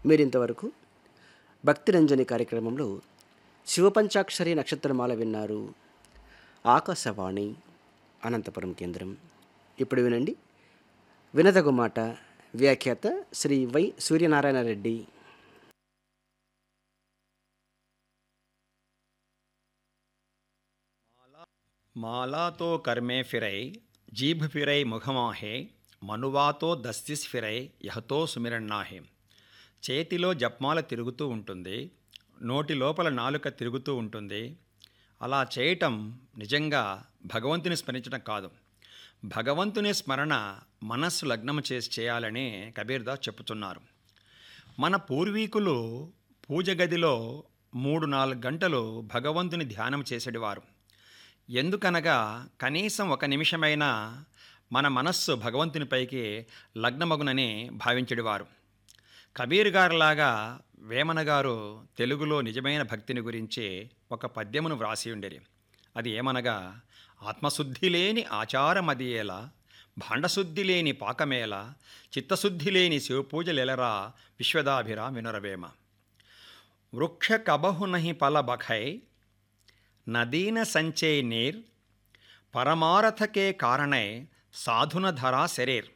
మీరింతవరకు భక్తిరంజని కార్యక్రమంలో శివపంచాక్షరి నక్షత్రమాల విన్నారు ఆకాశవాణి అనంతపురం కేంద్రం ఇప్పుడు వినండి వినదగు మాట వ్యాఖ్యాత శ్రీ వై సూర్యనారాయణ రెడ్డి మాలాతో కర్మే ఫిరై జీభ్ ఫిరై ముఖమాహే మనువాతో దస్తిస్ ఫిరై యహతో సుమిరన్నాహే చేతిలో జప్మాల తిరుగుతూ ఉంటుంది నోటి లోపల నాలుక తిరుగుతూ ఉంటుంది అలా చేయటం నిజంగా భగవంతుని స్మరించడం కాదు భగవంతుని స్మరణ మనస్సు లగ్నం చేసి చేయాలని కబీర్దాస్ చెప్పుతున్నారు మన పూర్వీకులు పూజ గదిలో మూడు నాలుగు గంటలు భగవంతుని ధ్యానం చేసేటివారు ఎందుకనగా కనీసం ఒక నిమిషమైనా మన మనస్సు భగవంతునిపైకి లగ్నమగునని భావించేవారు కబీర్ గారిలాగా వేమన గారు తెలుగులో నిజమైన భక్తిని గురించి ఒక పద్యమును వ్రాసి ఉండేది అది ఏమనగా ఆత్మశుద్ధి లేని ఆచారమదియేల భాండశుద్ధి లేని పాకమేల చిత్తశుద్ధి లేని శివపూజలెలరా విశ్వదాభిరా వినురవేమ వృక్ష కబహు నహి పల బఖై నదీన సంచే నీర్ పరమారథకే కారణై సాధున ధరా శరీర్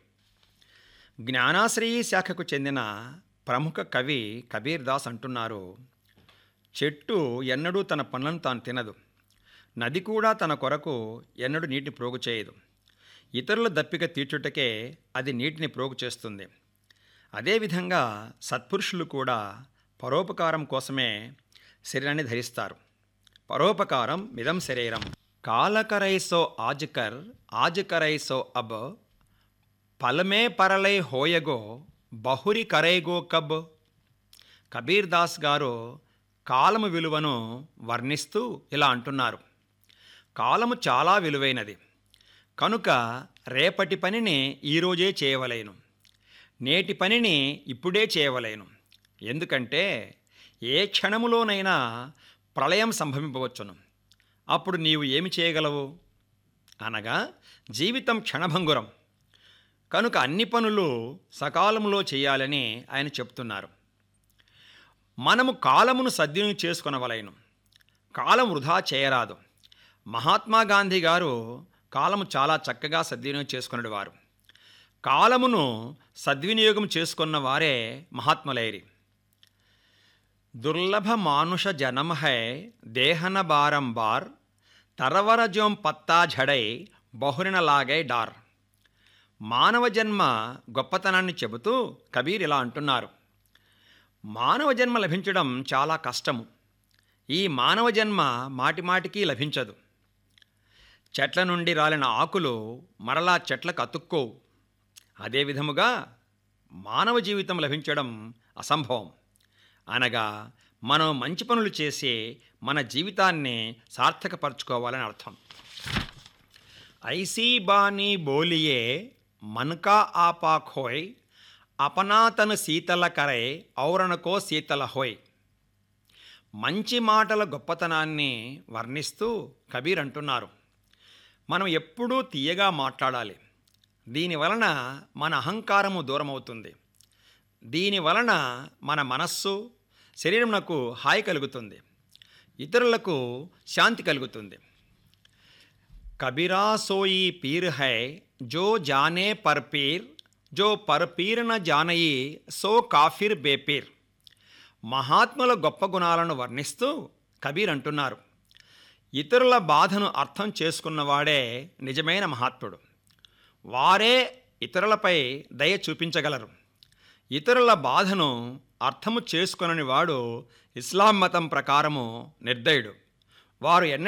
జ్ఞానాశ్రయీ శాఖకు చెందిన ప్రముఖ కవి కబీర్ దాస్ అంటున్నారు చెట్టు ఎన్నడూ తన పనులను తాను తినదు నది కూడా తన కొరకు ఎన్నడూ నీటిని ప్రోగు చేయదు ఇతరుల దప్పిక తీర్చుటకే అది నీటిని ప్రోగు చేస్తుంది అదేవిధంగా సత్పురుషులు కూడా పరోపకారం కోసమే శరీరాన్ని ధరిస్తారు పరోపకారం మిదం శరీరం కాలకరైసో ఆజ్కర్ ఆజ్కరైసో అబ్ పలమే పరలై హోయగో బహురి కరైగో కబ్ కబీర్ దాస్ గారు కాలము విలువను వర్ణిస్తూ ఇలా అంటున్నారు కాలము చాలా విలువైనది కనుక రేపటి పనిని ఈరోజే చేయవలేను నేటి పనిని ఇప్పుడే చేయవలేను ఎందుకంటే ఏ క్షణములోనైనా ప్రళయం సంభవింపవచ్చును అప్పుడు నీవు ఏమి చేయగలవు అనగా జీవితం క్షణభంగురం కనుక అన్ని పనులు సకాలంలో చేయాలని ఆయన చెప్తున్నారు మనము కాలమును సద్వినియోగం చేసుకొనవలైను కాలం వృధా చేయరాదు మహాత్మా గాంధీ గారు కాలము చాలా చక్కగా సద్వినియోగం చేసుకునేవారు వారు కాలమును సద్వినియోగం చేసుకున్న వారే మహాత్ములైరి దుర్లభ మానుష జనం హై దేహన బారంబార్ తరవర జోం పత్తా ఝడై బహురిన లాగై డార్ మానవ జన్మ గొప్పతనాన్ని చెబుతూ కబీర్ ఇలా అంటున్నారు మానవ జన్మ లభించడం చాలా కష్టము ఈ మానవ జన్మ మాటిమాటికి లభించదు చెట్ల నుండి రాలిన ఆకులు మరలా చెట్లకు అతుక్కోవు అదే విధముగా మానవ జీవితం లభించడం అసంభవం అనగా మనం మంచి పనులు చేసి మన జీవితాన్ని సార్థకపరచుకోవాలని అర్థం ఐసీ బానీ బోలియే మన్కా ఆపా ఖోయ్ అపనాతను శీతల కరై ఔరణకో శీతల హోయ్ మంచి మాటల గొప్పతనాన్ని వర్ణిస్తూ కబీర్ అంటున్నారు మనం ఎప్పుడూ తీయగా మాట్లాడాలి దీని వలన మన అహంకారము దూరమవుతుంది దీని వలన మన మనస్సు శరీరమునకు హాయి కలుగుతుంది ఇతరులకు శాంతి కలుగుతుంది కబీరా సోయి పీర్ హై జో జానే పర్ పీర్ జో పర్ పీర్ న జానయి సో కాఫిర్ బేపీర్ మహాత్ముల గొప్ప గుణాలను వర్ణిస్తూ కబీర్ అంటున్నారు ఇతరుల బాధను అర్థం చేసుకున్నవాడే నిజమైన మహాత్ముడు వారే ఇతరులపై దయ చూపించగలరు ఇతరుల బాధను అర్థము చేసుకొనని వాడు ఇస్లాం మతం ప్రకారము నిర్దయుడు వారు ఎన్న